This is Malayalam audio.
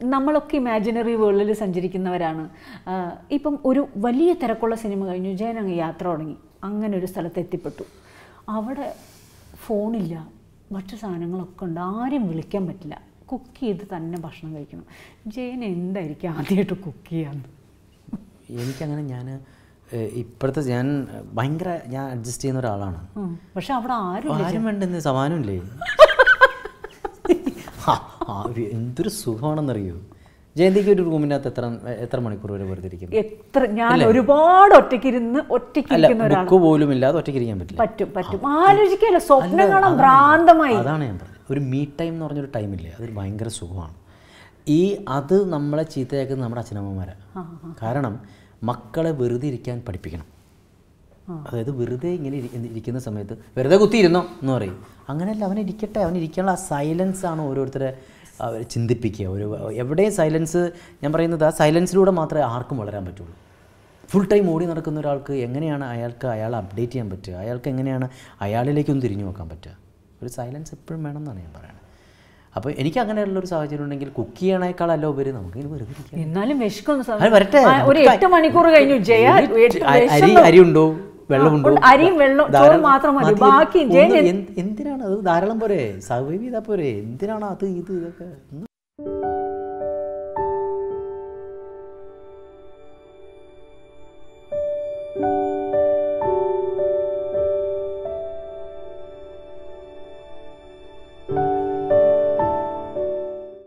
നമ്മളൊക്കെ ഇമാജിനറി വേൾഡിൽ സഞ്ചരിക്കുന്നവരാണ് ആ, ഇപ്പം ഒരു വലിയ തിരക്കുള്ള സിനിമ കഴിഞ്ഞു ജയൻ അങ്ങ് യാത്ര തുടങ്ങി അങ്ങനെ ഒരു സ്ഥലത്ത് എത്തിപ്പെട്ടു അവിടെ ഫോണില്ല മറ്റു സാധനങ്ങളൊക്കെ ഉണ്ട് ആരും വിളിക്കാൻ പറ്റില്ല കുക്ക് ചെയ്ത് തന്നെ ഭക്ഷണം കഴിക്കണം ജയൻ എന്തായിരിക്കും ആദ്യമായിട്ട് കുക്ക് ചെയ്യാന്ന് എനിക്കങ്ങനെ ഞാൻ ഇപ്പോഴത്തെ ഞാൻ ഭയങ്കര ഞാൻ അഡ്ജസ്റ്റ് ചെയ്യുന്ന ഒരാളാണ് ഉം. പക്ഷെ അവിടെ ആരും ആരും വേണ്ടെന്ന് സമാനമില്ലേ ആ, ആ, ഒരു എന്തൊരു സുഖമാണെന്നറിയോ ജയന്തിക്ക് ഒരു റൂമിനകത്ത് എത്ര എത്ര മണിക്കൂർ വരെ വെറുതെ ഇരിക്കും എത്ര ഞാൻ ഒരുപാട് ഒറ്റയ്ക്കിരുന്ന് ഒറ്റയ്ക്ക് അല്ല ഇരിക്കുന്ന ഒരാൾ ബുക്ക് പോലും ഇല്ലാതെ ഒറ്റയ്ക്ക് ഇരിക്കാൻ പറ്റില്ല പറ്റും പറ്റും ആലോചിക്കല്ല സ്വപ്നം കാണാൻ ഭ്രാന്തമായി അതാണ് ഞാൻ പറഞ്ഞത് ഒരു മീ ടൈം എന്ന് പറഞ്ഞൊരു ടൈമില്ലേ അതൊരു ഭയങ്കര സുഖമാണ് ഈ അത് നമ്മളെ ചീത്തയാക്കുന്നത് നമ്മുടെ അച്ഛനമ്മമാരാണ് കാരണം മക്കളെ വെറുതെ ഇരിക്കാൻ പഠിപ്പിക്കണം അതായത് വെറുതെ ഇങ്ങനെ ഇരി- ഇരിക്കുന്ന സമയത്ത് വെറുതെ കുത്തിയിരുന്നോ എന്ന് പറയും അങ്ങനെയല്ല അവൻ ഇരിക്കട്ടെ അവൻ ഇരിക്കാനുള്ള ആ സൈലൻസ് ആണ് ഓരോരുത്തരെ അവർ ചിന്തിപ്പിക്കുക ഒരു എവിടെയും സൈലൻസ് ഞാൻ പറയുന്നത് ആ സൈലൻസിലൂടെ മാത്രമേ ആർക്കും വളരാൻ പറ്റുള്ളൂ ഫുൾ ടൈം ഓടി നടക്കുന്ന ഒരാൾക്ക് എങ്ങനെയാണ് അയാൾക്ക് അയാളെ അപ്ഡേറ്റ് ചെയ്യാൻ പറ്റുക അയാൾക്ക് എങ്ങനെയാണ് അയാളിലേക്കൊന്ന് തിരിഞ്ഞു നോക്കാൻ പറ്റുക ഒരു സൈലൻസ് എപ്പോഴും വേണം എന്നാണ് ഞാൻ പറയുന്നത് അപ്പോൾ എനിക്ക് അങ്ങനെയുള്ളൊരു സാഹചര്യം ഉണ്ടെങ്കിൽ കുക്ക് ചെയ്യണേക്കാളല്ല ഉപരി നമുക്ക് ഇങ്ങനെ വെറുതെ ഇരിക്കാം എന്നാലും വിശക്കുന്ന സമയം- അത് വരട്ടെ ആ, ഒരു നമുക്ക് എട്ട് മണിക്കൂർ കഴിഞ്ഞു ജയ ഒരു എട്ട് അരി വിശന്നു. അരി ഉണ്ടോ വെള്ളമുണ്ടോ ഉണ്ട്. അരിയും വെള്ളം ചോറ് ധാരാളം- മാത്രം മതി മതി. ബാക്കി ജയൻ ഒന്നും എന്ത്- എന്തിനാണ് അത് ധാരാളം പോരെ സർവൈവ് ചെയ്താൽ പോരെ എന്തിനാണ് അത് ഇത് ഇതൊക്കെ